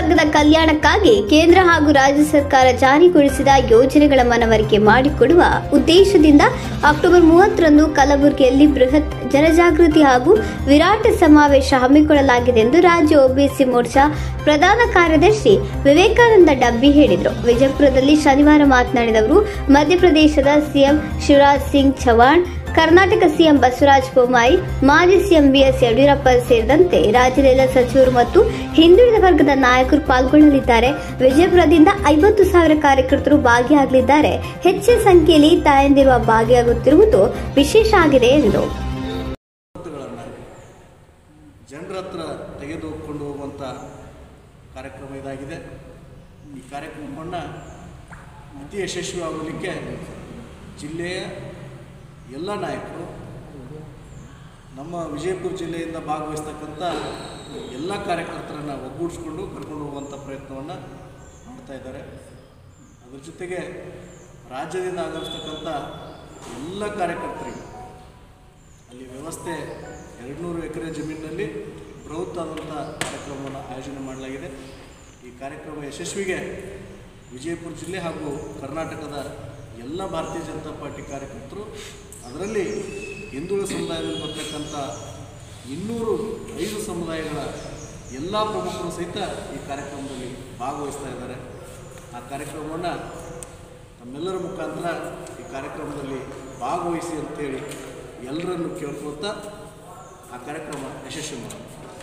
ವರ್ಗದ ಕಲ್ಯಾಣಕ್ಕಾಗಿ ಕೇಂದ್ರ ಹಾಗೂ ರಾಜ್ಯ ಸರ್ಕಾರ ಜಾರಿಗೊಳಿಸಿದ ಯೋಜನೆಗಳ ಮನವರಿಕೆ ಮಾಡಿಕೊಡುವ ಉದ್ದೇಶದಿಂದ ಅಕ್ಟೋಬರ್ ಮೂವತ್ತರಂದು ಕಲಬುರಗಿಯಲ್ಲಿ ಬೃಹತ್ ಜನಜಾಗೃತಿ ಹಾಗೂ ವಿರಾಟ್ ಸಮಾವೇಶ ಹಮ್ಮಿಕೊಳ್ಳಲಾಗಿದೆ ಎಂದು ರಾಜ್ಯ ಒಬಿಸಿ ಮೋರ್ಚಾ ಪ್ರಧಾನ ಕಾರ್ಯದರ್ಶಿ ವಿವೇಕಾನಂದ ಡಬ್ಬಿ ಹೇಳಿದರು ವಿಜಯಪುರದಲ್ಲಿ ಶನಿವಾರ ಮಾತನಾಡಿದ ಅವರು ಮಧ್ಯಪ್ರದೇಶದ ಸಿಎಂ ಶಿವರಾಜ್ ಸಿಂಗ್ ಚೌಹಾಣ್ ಕರ್ನಾಟಕ ಸಿಎಂ ಬಸವರಾಜ ಬೊಮ್ಮಾಯಿ ಮಾಜಿ ಸಿಎಂ ಬಿಎಸ್ ಯಡಿಯೂರಪ್ಪ ಸೇರಿದಂತೆ ರಾಜ್ಯದ ಎಲ್ಲ ಸಚಿವರು ಮತ್ತು ಹಿಂದುಳಿದ ವರ್ಗದ ನಾಯಕರು ಪಾಲ್ಗೊಳ್ಳಲಿದ್ದಾರೆ ವಿಜಯಪುರದಿಂದ ಐವತ್ತು ಸಾವಿರ ಕಾರ್ಯಕರ್ತರು ಭಾಗಿಯಾಗಲಿದ್ದಾರೆ ಹೆಚ್ಚಿನ ಸಂಖ್ಯೆಯಲ್ಲಿ ತಾಯಂದಿರುವ ಭಾಗಿಯಾಗುತ್ತಿರುವುದು ವಿಶೇಷ ಆಗಿದೆ ಎಂದರು ಮಾತುಗಳನ್ನು ಜನರ ಹತ್ರ ತೆಗೆದುಕೊಂಡು ಹೋಗುವಂಥ ಕಾರ್ಯಕ್ರಮ ಇದಾಗಿದೆ ಈ ಕಾರ್ಯಕ್ರಮವನ್ನು ಅತಿ ಯಶಸ್ವಿಯಾಗಲಿಕ್ಕೆ ಜಿಲ್ಲೆಯ ಎಲ್ಲ ನಾಯಕರು ನಮ್ಮ ವಿಜಯಪುರ ಜಿಲ್ಲೆಯಿಂದ ಭಾಗವಹಿಸ್ತಕ್ಕಂಥ ಎಲ್ಲ ಕಾರ್ಯಕರ್ತರನ್ನು ಒಗ್ಗೂಡಿಸ್ಕೊಂಡು ಕರ್ಕೊಂಡು ಹೋಗುವಂಥ ಪ್ರಯತ್ನವನ್ನು ಮಾಡ್ತಾ ಇದ್ದಾರೆ ಅದ್ರ ಜೊತೆಗೆ ರಾಜ್ಯದಿಂದ ಆಗಮಿಸ್ತಕ್ಕಂಥ ಎಲ್ಲ ಕಾರ್ಯಕರ್ತರಿಗೆ ಅಲ್ಲಿ ವ್ಯವಸ್ಥೆ ಎರಡುನೂರು ಎಕರೆ ಜಮೀನಿನಲ್ಲಿ ಬೃಹತ್ತಾದಂಥ ಕಾರ್ಯಕ್ರಮವನ್ನು ಆಯೋಜನೆ ಮಾಡಲಾಗಿದೆ ಈ ಕಾರ್ಯಕ್ರಮ ಯಶಸ್ವಿಗೆ ವಿಜಯಪುರ ಜಿಲ್ಲೆ ಹಾಗೂ ಕರ್ನಾಟಕದ ಎಲ್ಲ ಭಾರತೀಯ ಜನತಾ ಪಾರ್ಟಿ ಕಾರ್ಯಕರ್ತರು ಅದರಲ್ಲಿ ಹಿಂದುಳಿದ ಸಮುದಾಯದಲ್ಲಿ ಬರ್ತಕ್ಕಂಥ ಇನ್ನೂರು ಐದು ಸಮುದಾಯಗಳ ಎಲ್ಲ ಪ್ರಮುಖರು ಸಹಿತ ಈ ಕಾರ್ಯಕ್ರಮದಲ್ಲಿ ಭಾಗವಹಿಸ್ತಾ ಇದ್ದಾರೆ ಆ ಕಾರ್ಯಕ್ರಮವನ್ನು ನಮ್ಮೆಲ್ಲರ ಮುಖಾಂತರ ಈ ಕಾರ್ಯಕ್ರಮದಲ್ಲಿ ಭಾಗವಹಿಸಿ ಅಂತೇಳಿ ಎಲ್ಲರನ್ನು ಕೇಳ್ಕೊಳ್ತಾ ಆ ಕಾರ್ಯಕ್ರಮ ಯಶಸ್ವಿ ಮಾಡೋಣ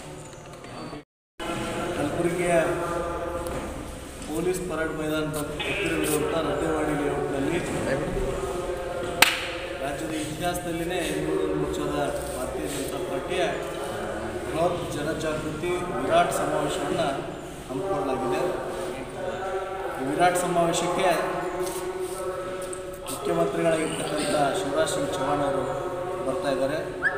ಕಲಬುರಗಿಯ ಪೊಲೀಸ್ ಪರೇಡ್ ಮೈದಾನದ ಹತ್ತಿರವಿರುವಂಥ ರದ್ದೆವಾಡಿ ಲೇಔಟ್ನಲ್ಲಿ ರಾಜ್ಯದ ಇತಿಹಾಸದಲ್ಲಿನೇ ಹಿಂದೂ ಮೋರ್ಚಾದ ಭಾರತೀಯ ಜನತಾ ಪಾರ್ಟಿಯ ಬೃಹತ್ ಜನಜಾಗೃತಿ ವಿರಾಟ್ ಸಮಾವೇಶವನ್ನು ಹಮ್ಮಿಕೊಳ್ಳಲಾಗಿದೆ ಈ ವಿರಾಟ್ ಸಮಾವೇಶಕ್ಕೆ ಮುಖ್ಯಮಂತ್ರಿಗಳಾಗಿರ್ತಕ್ಕಂಥ ಶಿವರಾಜ್ ಸಿಂಗ್ ಚೌಹಾಣ್ ಅವರು ಬರ್ತಾ ಇದ್ದಾರೆ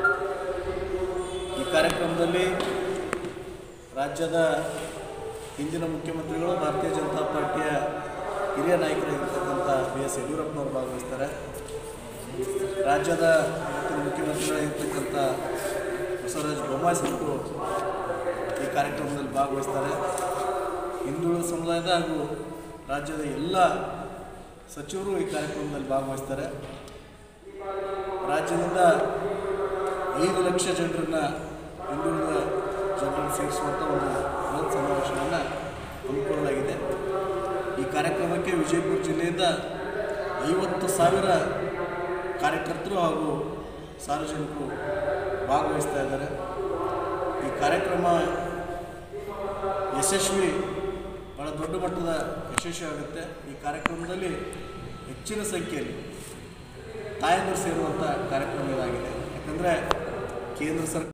ಈ ಕಾರ್ಯಕ್ರಮದಲ್ಲಿ ರಾಜ್ಯದ ಹಿಂದಿನ ಮುಖ್ಯಮಂತ್ರಿಗಳು ಭಾರತೀಯ ಜನತಾ ಪಾರ್ಟಿಯ ಹಿರಿಯ ನಾಯಕರಾಗಿರ್ತಕ್ಕಂಥ ಬಿ ಎಸ್ ಯಡಿಯೂರಪ್ಪನವರು ಭಾಗವಹಿಸ್ತಾರೆ ರಾಜ್ಯದ ಇವತ್ತಿನ ಮುಖ್ಯಮಂತ್ರಿಗಳಾಗಿರ್ತಕ್ಕಂಥ ಬಸವರಾಜ ಬೊಮ್ಮಾಯಿ ಸಾಹೇಬರು ಈ ಕಾರ್ಯಕ್ರಮದಲ್ಲಿ ಭಾಗವಹಿಸ್ತಾರೆ ಹಿಂದುಳಿದ ಸಮುದಾಯದ ಹಾಗೂ ರಾಜ್ಯದ ಎಲ್ಲ ಸಚಿವರು ಈ ಕಾರ್ಯಕ್ರಮದಲ್ಲಿ ಭಾಗವಹಿಸ್ತಾರೆ ರಾಜ್ಯದಿಂದ ಐದು ಲಕ್ಷ ಜನರನ್ನು ಹಿಂದುಳಿದ ಜನರನ್ನು ಸೇರಿಸುವಂಥ ಒಂದು ಬೃಹತ್ ಸಮಾವೇಶವನ್ನು ಹಮ್ಮಿಕೊಳ್ಳಲಾಗಿದೆ ಈ ಕಾರ್ಯಕ್ರಮಕ್ಕೆ ವಿಜಯಪುರ ಜಿಲ್ಲೆಯಿಂದ ಐವತ್ತು ಸಾವಿರ ಕಾರ್ಯಕರ್ತರು ಹಾಗೂ ಸಾರ್ವಜನಿಕರು ಭಾಗವಹಿಸ್ತಾ ಇದ್ದಾರೆ ಈ ಕಾರ್ಯಕ್ರಮ ಯಶಸ್ವಿ ಭಾಳ ದೊಡ್ಡ ಮಟ್ಟದ ಯಶಸ್ವಿ ಆಗುತ್ತೆ ಈ ಕಾರ್ಯಕ್ರಮದಲ್ಲಿ ಹೆಚ್ಚಿನ ಸಂಖ್ಯೆಯಲ್ಲಿ ತಾಯಂದಿರು ಸೇರುವಂಥ ಕಾರ್ಯಕ್ರಮ ಇದಾಗಿದೆ ಯಾಕಂದರೆ ಕೇಂದ್ರ ಸರ್ಕಾರ